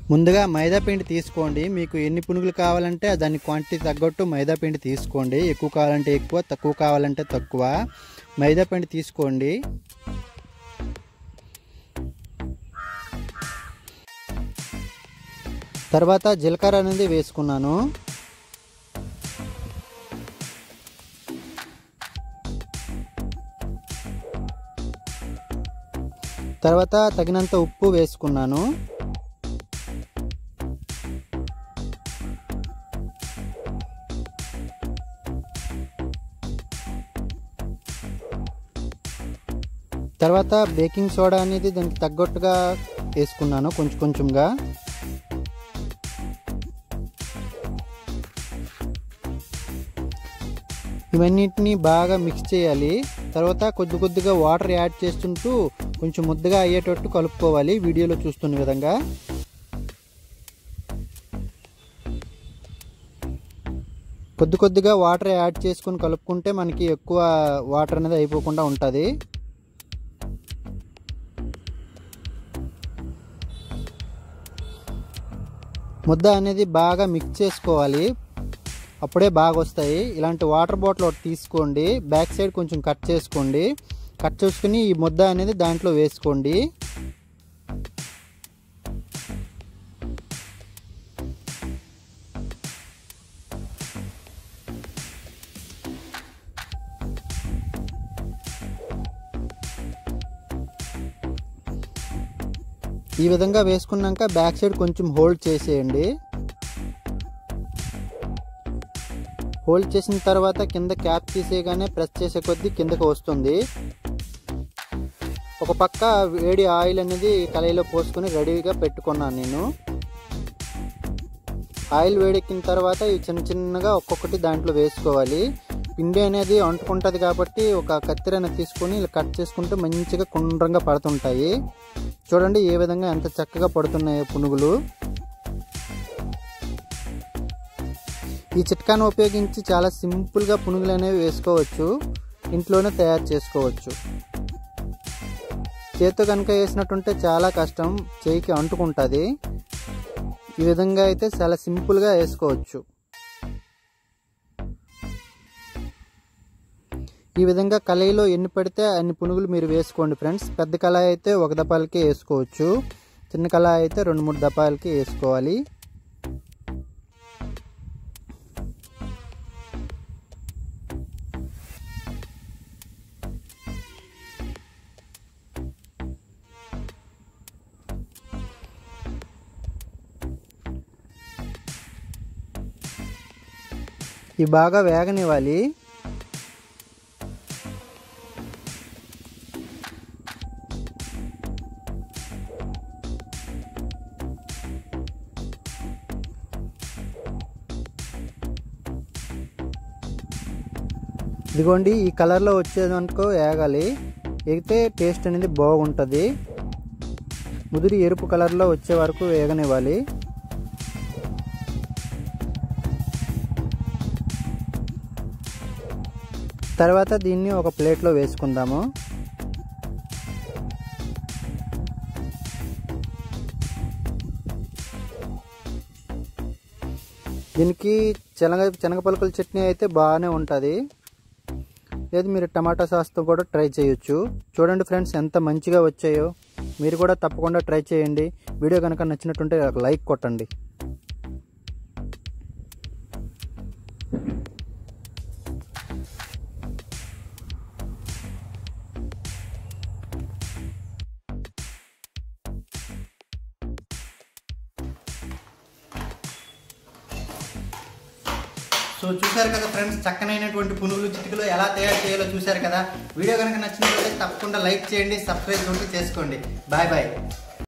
ముందుగా మైదా పిండి తీసుకోండి మీకు ఎన్ని పునుగులు కావాలంటే దాని క్వాంటిటీ తగ్గట్టు మైదా పిండి తీసుకోండి ఎక్కువ కావాలంటే ఎక్కువ తక్కువ కావాలంటే తక్కువ మైదా పిండి తీసుకోండి తర్వాత జీలకర్ర అనేది వేసుకున్నాను తర్వాత తగినంత ఉప్పు వేసుకున్నాను తర్వాత బేకింగ్ సోడా అనేది దానికి తగ్గట్టుగా వేసుకున్నాను కొంచెం కొంచెంగా ఇవన్నిటిని బాగా మిక్స్ చేయాలి తర్వాత కొద్ది కొద్దిగా వాటర్ యాడ్ చేస్తుంటూ కొంచెం ముద్దగా అయ్యేటట్టు కలుపుకోవాలి వీడియోలో చూస్తున్న విధంగా కొద్ది కొద్దిగా వాటర్ యాడ్ చేసుకుని కలుపుకుంటే మనకి ఎక్కువ వాటర్ అనేది అయిపోకుండా ఉంటుంది ముద్ద అనేది బాగా మిక్స్ చేసుకోవాలి అప్పుడే బాగా వస్తాయి ఇలాంటి వాటర్ బాటిల్ ఒకటి తీసుకోండి బ్యాక్ సైడ్ కొంచెం కట్ చేసుకోండి కట్ చేసుకుని ఈ ముద్ద అనేది దాంట్లో వేసుకోండి ఈ విధంగా వేసుకున్నాక బ్యాక్ సైడ్ కొంచెం హోల్డ్ చేసేయండి హోల్డ్ చేసిన తర్వాత కింద క్యాప్ తీసేయగానే ప్రెస్ చేసే కొద్దీ కిందకు వస్తుంది ఒక పక్క వేడి ఆయిల్ అనేది కళాయిలో పోసుకొని రెడీగా పెట్టుకున్నాను నేను ఆయిల్ వేడెక్కిన తర్వాత ఇవి చిన్న చిన్నగా ఒక్కొక్కటి దాంట్లో వేసుకోవాలి పిండి అనేది అంటుకుంటుంది కాబట్టి ఒక కత్తిరైన తీసుకొని ఇలా కట్ చేసుకుంటే మంచిగా కుండ్రంగా పడుతుంటాయి చూడండి ఏ విధంగా ఎంత చక్కగా పడుతున్నాయో పునుగులు ఈ చిట్కాను ఉపయోగించి చాలా సింపుల్గా పునుగులు అనేవి వేసుకోవచ్చు ఇంట్లోనే తయారు చేసుకోవచ్చు చేతితో కనుక వేసినట్టుంటే చాలా కష్టం చేయికి అంటుకుంటుంది ఈ విధంగా అయితే చాలా సింపుల్గా వేసుకోవచ్చు ఈ విధంగా కళాయిలో ఎన్ని పడితే అన్ని పునుగులు మీరు వేసుకోండి ఫ్రెండ్స్ పెద్ద కళాయి అయితే ఒక దపాలకి వేసుకోవచ్చు చిన్న కళాయి అయితే రెండు మూడు దపాలకి వేసుకోవాలి ఇవి బాగా వేగనివ్వాలి ఇదిగోండి ఈ కలర్లో వచ్చేదనుకో వేగాలి ఎగితే టేస్ట్ అనేది బాగుంటుంది ముదిరి ఎరుపు కలర్లో వచ్చే వరకు వేగనివ్వాలి తర్వాత దీన్ని ఒక ప్లేట్లో వేసుకుందాము దీనికి శనగ శనగ పలుకుల చట్నీ అయితే బాగానే ఉంటుంది లేదు మీరు టమాటా సాస్తో కూడా ట్రై చేయొచ్చు చూడండి ఫ్రెండ్స్ ఎంత మంచిగా వచ్చాయో మీరు కూడా తప్పకుండా ట్రై చేయండి వీడియో కనుక నచ్చినట్టుంటే ఒక లైక్ కొట్టండి సో చూశారు కదా ఫ్రెండ్స్ చక్కనైనటువంటి పునుగులు చిటికలు ఎలా తయారు చేయాలో చూశారు కదా వీడియో కనుక నచ్చినట్లయితే తప్పకుండా లైక్ చేయండి సబ్స్క్రైబ్ కూడా చేసుకోండి బాయ్ బాయ్